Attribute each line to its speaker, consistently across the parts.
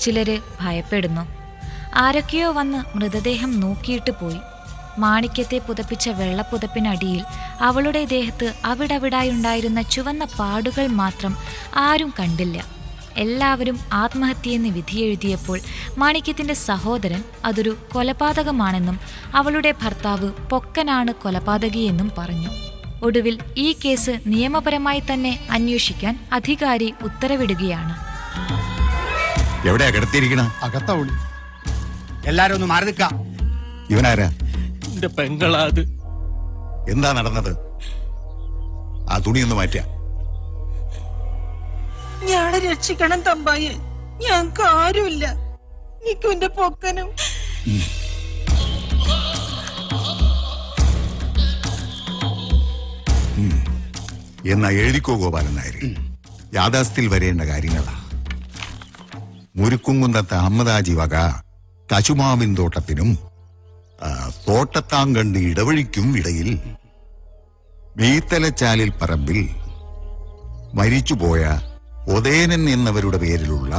Speaker 1: ചിലര് ഭയപ്പെടുന്നു ആരൊക്കെയോ വന്ന് മൃതദേഹം നോക്കിയിട്ട് പോയി മാണിക്യത്തെ പുതപ്പിച്ച വെള്ളപ്പുതപ്പിനടിയിൽ അവളുടെ ദേഹത്ത് അവിടവിടായുണ്ടായിരുന്ന ചുവന്ന പാടുകൾ മാത്രം ആരും കണ്ടില്ല എല്ലാവരും ആത്മഹത്യയെന്ന് വിധിയെഴുതിയപ്പോൾ മാണിക്യത്തിന്റെ സഹോദരൻ അതൊരു കൊലപാതകമാണെന്നും അവളുടെ ഭർത്താവ് പൊക്കനാണ് കൊലപാതകിയെന്നും പറഞ്ഞു ഒടുവിൽ ഈ കേസ് നിയമപരമായി തന്നെ അന്വേഷിക്കാൻ അധികാരി ഉത്തരവിടുകയാണ്
Speaker 2: എവിടെയാ കിടത്തിയിരിക്കണ
Speaker 3: അകത്താ വിളി എല്ലാരും ഒന്ന് മാറി നിൽക്കാം
Speaker 2: ഇവനാരാ
Speaker 4: എന്റെ പെങ്ങളാത്
Speaker 2: എന്താ നടന്നത് ആ തുണിയൊന്ന് മാറ്റാ
Speaker 5: ഞാളെ രക്ഷിക്കണം തമ്പായെ ഞങ്ങക്ക് ആരുമില്ല നിക്കും എന്റെ പൊക്കനും
Speaker 2: എന്നാ എഴുതിക്കോ ഗോപാലൻ നായർ യാഥാസ്ഥിൽ വരേണ്ട കാര്യങ്ങളാ മുരുക്കുംകുന്നത്തെ അഹമ്മദാജി വക കശുമാവിൻ തോട്ടത്തിനും ആ, തോട്ടത്താങ്കണ്ട് ഇടവഴിക്കും ഇടയിൽ മീത്തലച്ചാലിൽ പറമ്പിൽ മരിച്ചുപോയ ഒതേനൻ എന്നവരുടെ പേരിലുള്ള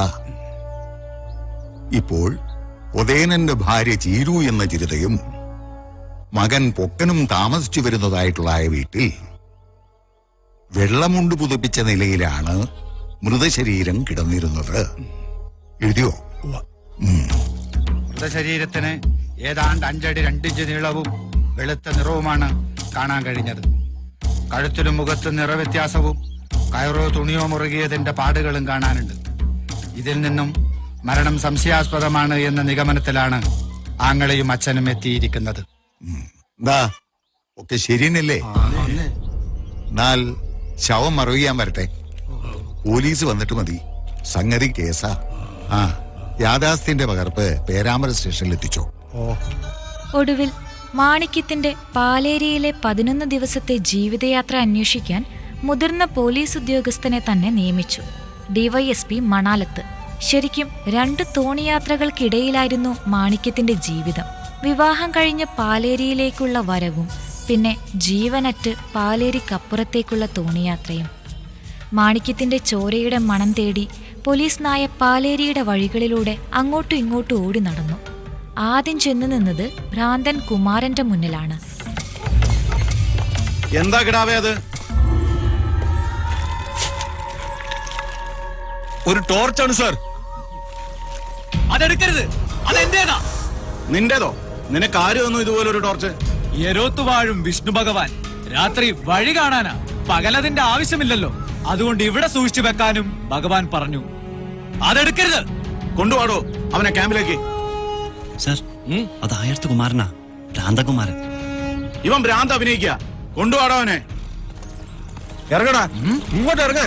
Speaker 2: ഇപ്പോൾ ഒതേനന്റെ ഭാര്യ ചീരു എന്ന ചിരിതയും മകൻ പൊക്കനും താമസിച്ചു വരുന്നതായിട്ടുള്ള ആ വീട്ടിൽ വെള്ളമുണ്ട് പുതപ്പിച്ച നിലയിലാണ് മൃതശരീരം കിടന്നിരുന്നത് എഴുതിയോ
Speaker 3: മൃതശരീരത്തിന് ഏതാണ്ട് അഞ്ചടി രണ്ടിഞ്ച് നീളവും വെളുത്ത നിറവുമാണ് കാണാൻ കഴിഞ്ഞത് കഴുത്തിലും മുഖത്തും നിറവ്യത്യാസവും കയറോ തുണിയോ മുറുകിയതിന്റെ പാടുകളും കാണാനുണ്ട് ഇതിൽ നിന്നും മരണം സംശയാസ്പദമാണ് എന്ന നിഗമനത്തിലാണ് ആങ്ങളെയും അച്ഛനും എത്തിയിരിക്കുന്നത്
Speaker 2: എന്താ ഒക്കെ ശരിയെന്നല്ലേ എന്നാൽ ശവം മറവിയാൻ വരട്ടെ പോലീസ് വന്നിട്ട് മതി സംഗതി കേസാ ആ യാഥാസ്ഥിന്റെ പകർപ്പ് പേരാമര സ്റ്റേഷനിൽ എത്തിച്ചോ
Speaker 1: ഒടുവിൽ മാണിക്യത്തിന്റെ പാലേരിയിലെ പതിനൊന്ന് ദിവസത്തെ ജീവിതയാത്ര അന്വേഷിക്കാൻ മുതിർന്ന പോലീസ് ഉദ്യോഗസ്ഥനെ തന്നെ നിയമിച്ചു ഡിവൈഎസ്പി മണാലത്ത് ശരിക്കും രണ്ട് തോണിയാത്രകൾക്കിടയിലായിരുന്നു മാണിക്യത്തിന്റെ ജീവിതം വിവാഹം കഴിഞ്ഞ് പാലേരിയിലേക്കുള്ള വരവും പിന്നെ ജീവനറ്റ് പാലേരിക്കപ്പുറത്തേക്കുള്ള തോണിയാത്രയും മാണിക്യത്തിന്റെ ചോരയുടെ മണം തേടി പോലീസ് നായ പാലേരിയുടെ വഴികളിലൂടെ അങ്ങോട്ടും ഇങ്ങോട്ടും ഓടി നടന്നു ആദ്യം ചെന്നു നിന്നത് ഭ്രാന്തൻ കുമാരന്റെ മുന്നിലാണ്
Speaker 6: എന്താ കിടാവേ അത്
Speaker 4: ഒരു ടോർച്ചാണ് സാർ അതെടുക്കരുത് അതെന്റേതാ
Speaker 6: നിന്റേതോ നിനക്ക് ആരും ഒന്നും ഇതുപോലെ ഒരു ടോർച്ച്
Speaker 4: എരോത്ത് വാഴും വിഷ്ണു ഭഗവാൻ രാത്രി വഴി കാണാനാ പകലതിന്റെ ആവശ്യമില്ലല്ലോ അതുകൊണ്ട് ഇവിടെ സൂക്ഷിച്ചു വെക്കാനും ഭഗവാൻ പറഞ്ഞു അതെടുക്കരുത്
Speaker 6: കൊണ്ടുപോടോ അവനെ ക്യാമ്പിലേക്ക്
Speaker 7: സർ അത് ആയർത്ത് കുമാരനാ ഭ്രാന്തകുമാരൻ
Speaker 6: ഇവൻ ഭ്രാന്ത് അഭിനയിക്കുക കൊണ്ടുപോടോ അവനെ ഇറങ്ങടാ ഇങ്ങോട്ട് ഇറങ്ങാൻ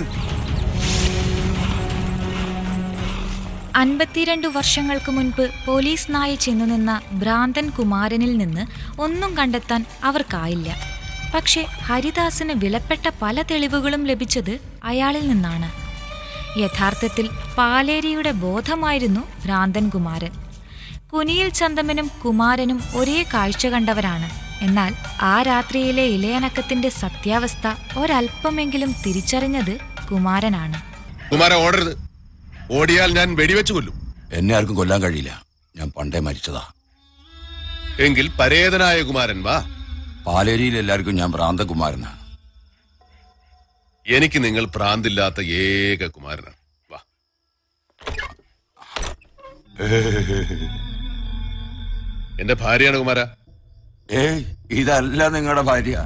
Speaker 1: അൻപത്തിരണ്ടു വർഷങ്ങൾക്ക് മുൻപ് പോലീസ് നായ ചെന്നുനിന്ന ഭ്രാന്തൻ കുമാരനിൽ നിന്ന് ഒന്നും കണ്ടെത്താൻ അവർക്കായില്ല പക്ഷെ ഹരിദാസിന് വിലപ്പെട്ട പല തെളിവുകളും ലഭിച്ചത് അയാളിൽ നിന്നാണ് യഥാർത്ഥത്തിൽ പാലേരിയുടെ ബോധമായിരുന്നു ഭ്രാന്തൻ കുമാരൻ കുനിയിൽ ചന്തമനും കുമാരനും ഒരേ കാഴ്ച കണ്ടവരാണ് എന്നാൽ ആ രാത്രിയിലെ ഇലയനക്കത്തിന്റെ സത്യാവസ്ഥ ഒരല്പമെങ്കിലും തിരിച്ചറിഞ്ഞത് കുമാരനാണ്
Speaker 8: കുമാര ഓടരുത് ഓടിയാൽ ഞാൻ വെടിവെച്ച് കൊല്ലും
Speaker 2: എന്നെ ആർക്കും കൊല്ലാൻ കഴിയില്ല ഞാൻ പണ്ടേ മരിച്ചതാ
Speaker 8: എങ്കിൽ പരേതനായ കുമാരൻ വാ
Speaker 2: പാലേരിയിൽ എല്ലാവർക്കും ഞാൻ ഭ്രാന്തകുമാരനാ
Speaker 8: എനിക്ക് നിങ്ങൾ ഭ്രാന്തില്ലാത്ത ഏക കുമാരനാണ് വാ എന്റെ ഭാര്യയാണ് കുമാര
Speaker 2: ഏയ് ഇതല്ല നിങ്ങളുടെ ഭാര്യ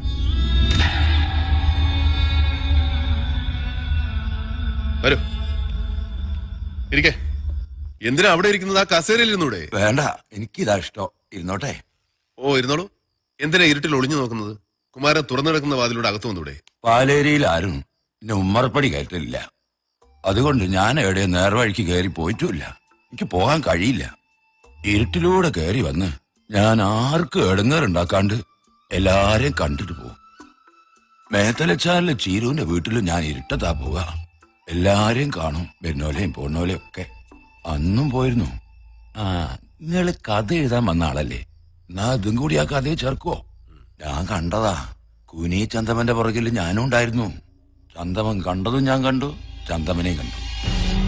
Speaker 8: വരൂ ഇരിക്കേ എന്തിനാ അവിടെ ഇരിക്കുന്നത് ആ കസേരയിൽ ഇരുന്നൂടെ
Speaker 2: വേണ്ട എനിക്കിതാ ഇഷ്ടം ഇരുന്നോട്ടെ
Speaker 8: ഓ ഇരുന്നോളൂ എന്തിനാ ഇരുട്ടിൽ ഒളിഞ്ഞു നോക്കുന്നത് കുമാരൻ തുറന്നു കിടക്കുന്ന വാതിലൂടെ അകത്തു വന്നൂടെ
Speaker 2: പാലേരിയിൽ ആരും എന്നെ ഉമ്മറപ്പടി കയറ്റില്ല അതുകൊണ്ട് ഞാൻ എവിടെ നേർവഴിക്ക് കയറി പോയിട്ടുമില്ല എനിക്ക് പോകാൻ കഴിയില്ല ഇരുട്ടിലൂടെ കയറി വന്ന് ഞാൻ ആർക്കും എടുങ്ങേറുണ്ടാക്കാണ്ട് എല്ലാരെയും കണ്ടിട്ട് പോകും മേത്തലച്ചാലിലെ ചീരുവിന്റെ വീട്ടിലും ഞാൻ ഇരുട്ടത്താ പോവുക എല്ലാരെയും കാണും വരുന്നോലെയും പോണോലെയും ഒക്കെ അന്നും പോയിരുന്നു ആ നിങ്ങള് കഥ എഴുതാൻ വന്ന ആളല്ലേ എന്നാ അതും കൂടി ആ കഥയെ ചേർക്കുവോ ഞാൻ കണ്ടതാ കുനി ചന്തമന്റെ പുറകിൽ ഞാനും ഉണ്ടായിരുന്നു ചന്തമൻ കണ്ടതും ഞാൻ കണ്ടു ചന്തമനെയും കണ്ടു